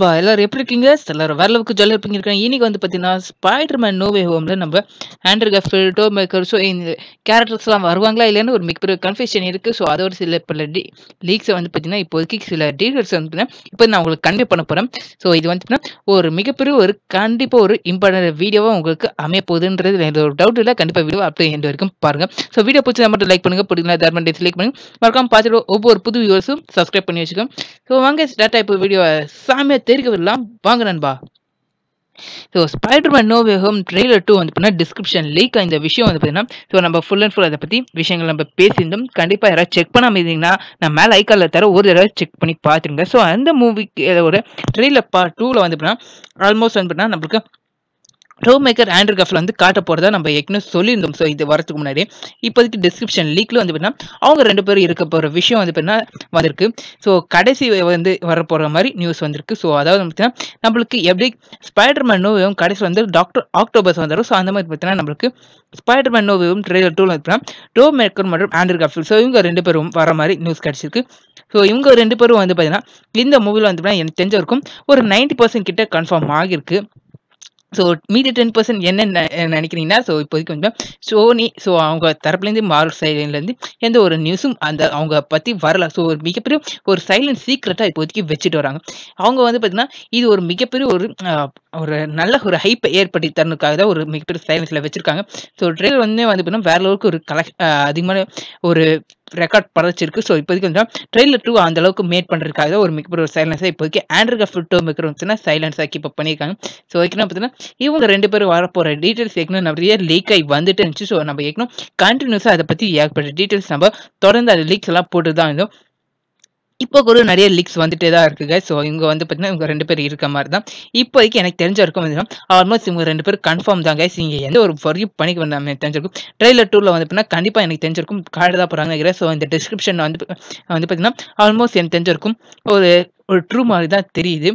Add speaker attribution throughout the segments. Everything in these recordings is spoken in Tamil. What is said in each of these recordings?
Speaker 1: நண்பா எல்லாரும் எப்படி இருக்கீங்க எல்லாரும் வேற அளவுக்கு ஜாலியாக இருப்பீங்க இருக்கேன் இன்னைக்கு வந்து பார்த்தீங்கன்னா ஸ்பைடர்மேன் நோவே ஹோமில் நம்ம Andrew Garfield Tobey Maguire so இந்த கேரக்டர்ஸ்லாம் வருவாங்களா இல்லைன்னு ஒரு மிகப்பெரிய கன்ஃபியூஷன் இருக்குது ஸோ அதோட சில பல டி லீக்ஸை வந்து பார்த்தீங்கன்னா இப்போதைக்கு சில டீட்டெயில்ஸ் வந்து பார்த்தீங்கன்னா இப்போ நான் உங்களுக்கு கன்வே பண்ண போகிறேன் ஸோ இது வந்து பார்த்தீங்கன்னா ஒரு மிகப்பெரிய ஒரு கண்டிப்பாக ஒரு இம்பார்ட்டன்ட் வீடியோவாக உங்களுக்கு அமைய போகுதுன்றது எனக்கு ஒரு டவுட் இல்லை கண்டிப்பாக வீடியோ அப்படி எந்த வரைக்கும் பாருங்கள் ஸோ வீடியோ பிடிச்சா மட்டும் லைக் பண்ணுங்கள் பிடிக்கல தர்மன் டிஸ்லைக் பண்ணுங்க மறக்காம பார்த்துட்டு ஒவ்வொரு புது வியூவர்ஸும் சப்ஸ்கிரைப் பண்ணி வச்சுக்கோங்க ஸோ வாங்க ஸ்டார்ட் இப்போ வீடியோ சாமியாக தெரிவிக்க விடலாம் வாங்க நண்பா so Spiderman no way home trailer two வந்து பார்த்தீங்கன்னா டிஸ்கிரிப்ஷன் லீக் இந்த விஷயம் வந்து பார்த்தீங்கன்னா ஸோ நம்ம ஃபுல் அண்ட் ஃபுல் அதை பற்றி விஷயங்கள் நம்ம பேசியிருந்தோம் கண்டிப்பாக யாராவது செக் பண்ணாமல் இருந்தீங்கன்னா நான் மேலே ஐக்காலில் தர ஒரு தடவை செக் பண்ணி பார்த்துருங்க ஸோ அந்த மூவிக்கு ஒரு ட்ரெய்லர் பார்ட் டூவில் வந்து பார்த்தீங்கன்னா ஆல்மோஸ்ட் வந்து பார்த்தீங்கன்னா நம்மளுக்கு டோ மேக்கர் ஆண்ட்ரு கஃபில் வந்து காட்ட போகிறதா நம்ம ஏற்கனவே சொல்லியிருந்தோம் ஸோ இது வரதுக்கு முன்னாடி இப்போதைக்கு டிஸ்கிரிப்ஷன் லீக்கில் வந்து பார்த்தீங்கன்னா அவங்க ரெண்டு பேரும் இருக்க போகிற விஷயம் வந்து பார்த்தீங்கன்னா வந்திருக்கு ஸோ கடைசி வந்து வர போகிற மாதிரி நியூஸ் வந்திருக்கு ஸோ அதாவது பார்த்தீங்கன்னா நம்மளுக்கு எப்படி ஸ்பைடர்மேன் நோவும் கடைசி வந்து டாக்டர் ஆக்டோபஸ் வந்தாரும் ஸோ அந்த மாதிரி பார்த்தீங்கன்னா நம்மளுக்கு ஸ்பைடர்மேன் நோவும் ட்ரெய்லர் டூவில் வந்து டோ மேக்கர் மற்றும் ஆண்ட்ரு கஃபில் ஸோ இவங்க ரெண்டு பேரும் வர மாதிரி நியூஸ் கிடச்சிருக்கு ஸோ இவங்க ரெண்டு பேரும் வந்து பார்த்தீங்கன்னா இந்த மூவியில் வந்து பார்த்தீங்கன்னா எனக்கு தெரிஞ்சிருக்கும் ஒரு நைன்டி பர்சன்ட் கிட்ட கன்ஃபார்ம் ஆகிருக்கு ஸோ மீதி டென் பர்சன்ட் என்ன நினைக்கிறீங்கன்னா ஸோ இப்போதைக்கு வந்து சோனி ஸோ அவங்க தரப்புலேருந்து மார்வல் சைட்லேருந்து எந்த ஒரு நியூஸும் அந்த அவங்க பற்றி வரல ஸோ ஒரு மிகப்பெரிய ஒரு சைலண்ட் சீக்ரெட்டாக இப்போதைக்கு வச்சுட்டு வராங்க அவங்க வந்து பார்த்தீங்கன்னா இது ஒரு மிகப்பெரிய ஒரு ஒரு நல்ல ஒரு ஹைப்பை ஏற்படுத்தி தரணுக்காக தான் ஒரு மிகப்பெரிய சைலன்ஸில் வச்சுருக்காங்க ஸோ ட்ரெயில் வந்து வந்து பார்த்தீங்கன்னா வேற அளவுக்கு ஒரு கலெக்ட் அதிகமான ஒரு ரெக்கார்ட் படைச்சிருக்கு ஸோ இப்போதைக்கு வந்து ட்ரெயிலர் டூ அந்த அளவுக்கு மேட் பண்ணுறதுக்காக ஒரு மிகப்பெரிய ஒரு சைலன்ஸாக இப்போதைக்கு ஆண்ட்ரிகா ஃபிட்டோ மேக்கர் வந்துச்சுன்னா சைலன்ஸாக கீப் அப் பண்ணியிருக்காங்க ஸோ ஏற்கனவே பார்த்தீங்கன்னா இவங்க ரெண்டு பேரும் வரப்போகிற டீட்டெயில்ஸ் ஏற்கனவே நிறைய லீக் ஆகி வந்துட்டு இருந்துச்சு ஸோ நம்ம ஏற்கனவே கண்டினியூஸாக அதை பற்றி ஏகப்பட்ட டீட்டெயில்ஸ் நம்ம தொடர்ந்து அந்த லீக்ஸ் எல்லாம் போட்டு தான் இருந்தோம் இப்போ கூட நிறைய லீக்ஸ் வந்துட்டே தான் இருக்குங்க ஸோ இவங்க வந்து பார்த்தீங்கன்னா இவங்க ரெண்டு பேர் இருக்க மாதிரி தான் இப்போதைக்கு எனக்கு தெரிஞ்ச வரைக்கும் வந்து ஆல்மோஸ்ட் இவங்க ரெண்டு பேரும் கன்ஃபார்ம் தாங்க இங்கே எந்த ஒரு வரையும் பண்ணிக்க வேண்டாம் எனக்கு தெரிஞ்சிருக்கும் ட்ரெயிலர் டூவில் வந்து பார்த்தீங்கன்னா கண்டிப்பாக எனக்கு தெரிஞ்சிருக்கும் கார்டு தான் போகிறாங்க நினைக்கிறேன் ஸோ இந்த டிஸ்கிரிப்ஷன் வந்து வந்து பார்த்தீங்கன்னா ஆல்மோஸ்ட் எனக்கு தெரிஞ்சிருக்கும் ஒரு ஒரு ட்ரூ மாதிரி தான் தெரியுது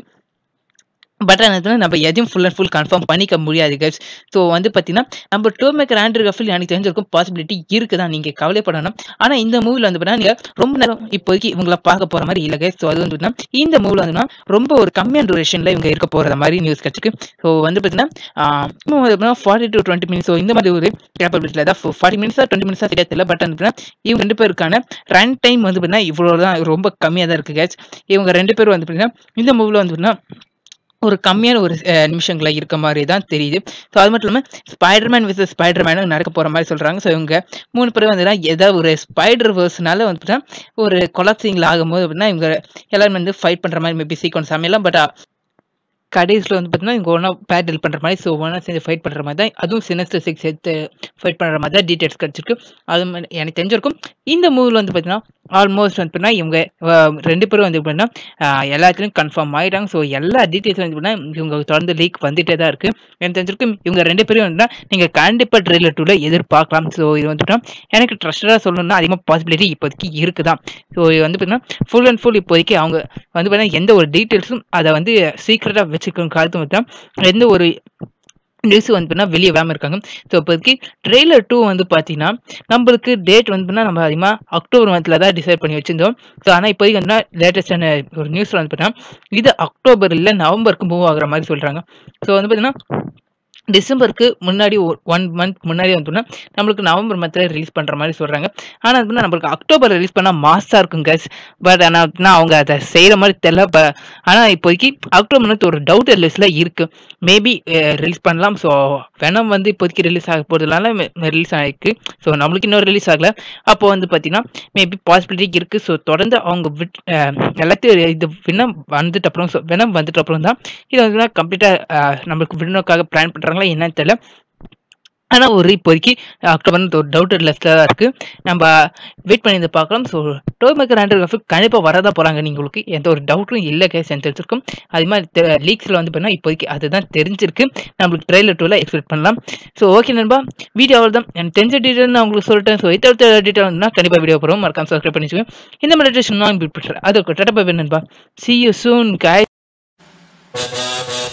Speaker 1: பட் ஆனால் நம்ம எதையும் ஃபுல் அண்ட் ஃபுல் கன்ஃபார்ம் பண்ணிக்க முடியாது கைஸ் ஸோ வந்து பார்த்தீங்கன்னா நம்ம டோ மேக்கர் ஆண்ட்ரு கஃபில் எனக்கு தெரிஞ்சிருக்கும் பாசிபிலிட்டி இருக்குது தான் நீங்கள் கவலைப்படணும் ஆனால் இந்த மூவியில் வந்து பார்த்தீங்கன்னா நீங்கள் ரொம்ப நேரம் இப்போதைக்கு இவங்கள பார்க்க போகிற மாதிரி இல்லை கைஸ் ஸோ அது வந்து பார்த்தீங்கன்னா இந்த மூவியில் வந்து ரொம்ப ஒரு கம்மியான டூரேஷனில் இவங்க இருக்க போகிற மாதிரி நியூஸ் கிடச்சிருக்கு ஸோ வந்து பார்த்தீங்கன்னா forty to twenty minutes so இந்த மாதிரி ஒரு கேப்பபிலிட்டியில் தான் ஃபார்ட்டி மினிட்ஸாக டுவெண்ட்டி மினிட்ஸாக சரியா தெரியல பட் வந்து இவங்க ரெண்டு பேருக்கான ரன் டைம் வந்து பார்த்தீங்கன்னா இவ்வளோ தான் ரொம்ப கம்மியாக தான் இருக்குது கேஸ் இவங்க ரெண்டு பேரும் வந்து பார்த்தீங்கன்னா இந்த மூவியில் வந்து பார்த்தீங்கன்னா ஒரு கம்மியான ஒரு நிமிஷங்களில் இருக்க மாதிரி தான் தெரியுது ஸோ அது மட்டும் இல்லாமல் ஸ்பைடர்மேன் வித் ஸ்பைடர்மேனும் நடக்க போகிற மாதிரி சொல்கிறாங்க ஸோ இவங்க மூணு பேரும் வந்து ஏதாவது ஒரு ஸ்பைடர் வேர்ஸ்னால வந்து ஒரு கொலாப்சிங்கில் ஆகும்போது அப்படின்னா இவங்க எல்லாரும் வந்து ஃபைட் பண்ணுற மாதிரி மேபி சீக்வன்ஸ் அமையலாம் பட் கடைசியில் வந்து பார்த்தீங்கன்னா இங்கே ஒன்றா பேட்டில் பண்ணுற மாதிரி ஸோ ஒன்றா சேர்ந்து ஃபைட் பண்ணுற மாதிரி தான் அதுவும் சினஸ்டர் சிக்ஸ் எடுத்து ஃபைட் பண்ணுற மாதிரி தான் டீட்டெயில்ஸ் கிடச்சிருக்கு அது எனக்கு தெரிஞ்சிருக்கும் இந்த மூவியில் வந்து பார்த்தீங்கன்னா ஆல்மோஸ்ட் வந்து பார்த்தீங்கன்னா இவங்க ரெண்டு பேரும் வந்து பார்த்தீங்கன்னா எல்லாத்துலேயும் கன்ஃபார்ம் ஆகிட்டாங்க ஸோ எல்லா டீட்டெயில்ஸ் வந்து பார்த்தீங்கன்னா இவங்க தொடர்ந்து லீக் வந்துட்டே தான் இருக்குது எனக்கு தெரிஞ்சிருக்கும் இவங்க ரெண்டு பேரும் வந்து நீங்கள் கண்டிப்பாக ட்ரெயிலர் டூவில் எதிர்பார்க்கலாம் ஸோ இது வந்து எனக்கு ட்ரஸ்டடாக சொல்லணும்னா அதிகமாக பாசிபிலிட்டி இப்போதைக்கு இருக்குதான் ஸோ இது வந்து பார்த்தீங்கன்னா ஃபுல் அண்ட் ஃபுல் இப்போதைக்கு அவங்க வந்து பார்த்தீங்கன்னா எந்த ஒரு டீட்டெயில்ஸும் அதை வந்து சீக்ரெட்டாக வச்சுக்கணும் காலத்து மட்டும் எந்த ஒரு நியூஸ் வந்து பண்ணால் வெளியே வேமல் இருக்காங்க ஸோ இப்போதைக்கு ட்ரெய்லர் டூ வந்து பார்த்தீங்கன்னா நம்மளுக்கு டேட் வந்து பண்ணால் நம்ம அதிகமாக அக்டோபர் மந்தில் தான் டிசைட் பண்ணி வச்சிருந்தோம் ஸோ ஆனால் இப்போதைக்கு வந்து லேட்டஸ்டான ஒரு நியூஸ் வந்து பார்த்தீங்கன்னா இது அக்டோபர் இல்லை நவம்பருக்கு மூவ் ஆகுற மாதிரி சொல்கிறாங்க ஸோ வந்து பார்த்தீங்கன்னா டிசம்பருக்கு முன்னாடி ஒன் மந்த் முன்னாடி வந்து நம்மளுக்கு நவம்பர் மந்தில் ரிலீஸ் பண்ணுற மாதிரி சொல்கிறாங்க ஆனால் அது நம்மளுக்கு அக்டோபர் ரிலீஸ் பண்ணால் மாசாக இருக்கும் கேஸ் பட் ஆனால் அவங்க அதை செய்கிற மாதிரி தெரில ப ஆனால் இப்போதைக்கு அக்டோபர் மந்த் ஒரு டவுட் லிஸ்ட்டில் இருக்குது மேபி ரிலீஸ் பண்ணலாம் ஸோ வெனம் வந்து இப்போதைக்கு ரிலீஸ் ஆக போகிறதுனால ரிலீஸ் ஆகிருக்கு ஸோ நம்மளுக்கு இன்னொரு ரிலீஸ் ஆகலை அப்போ வந்து பார்த்தீங்கன்னா மேபி பாசிபிலிட்டி இருக்குது ஸோ தொடர்ந்து அவங்க விட் எல்லாத்தையும் இது வினம் வந்துட்டு அப்புறம் ஸோ வெனம் வந்துட்டு அப்புறம் தான் இது வந்து கம்ப்ளீட்டாக நம்மளுக்கு வினோக்காக பிளான் பண்ணுறாங்க பண்ணுறாங்களா என்னன்னு தெரியல ஆனால் ஒரு இப்போதைக்கு அக்டோபர் ஒரு டவுட்டட் லெஃப்டில் தான் இருக்குது நம்ம வெயிட் பண்ணி இதை பார்க்கலாம் so Tobey Maguire Andrew Garfield கண்டிப்பாக வரதான் போகிறாங்க உங்களுக்கு எந்த ஒரு டவுட்டும் இல்லை கேஸ் எனக்கு தெரிஞ்சிருக்கும் அது மாதிரி லீக்ஸில் வந்து பண்ணால் இப்போதைக்கு அதுதான் தெரிஞ்சிருக்கு நம்மளுக்கு ட்ரெயிலர் டூவில் எக்ஸ்பெக்ட் பண்ணலாம் ஸோ ஓகே நண்பா வீடியோ அவ்வளோ தான் எனக்கு தெரிஞ்ச டீட்டெயில் நான் உங்களுக்கு சொல்லிட்டேன் ஸோ இத்தனை டீட்டெயில் வந்து கண்டிப்பாக வீடியோ போகிறோம் மறக்காம சப்ஸ்கிரைப் பண்ணிச்சுக்கோங்க இந்த மெடிடேஷன் நான் பிட் பண்ணுறேன் அது டட்டப்பா நண்பா சி யூ சூன் காய்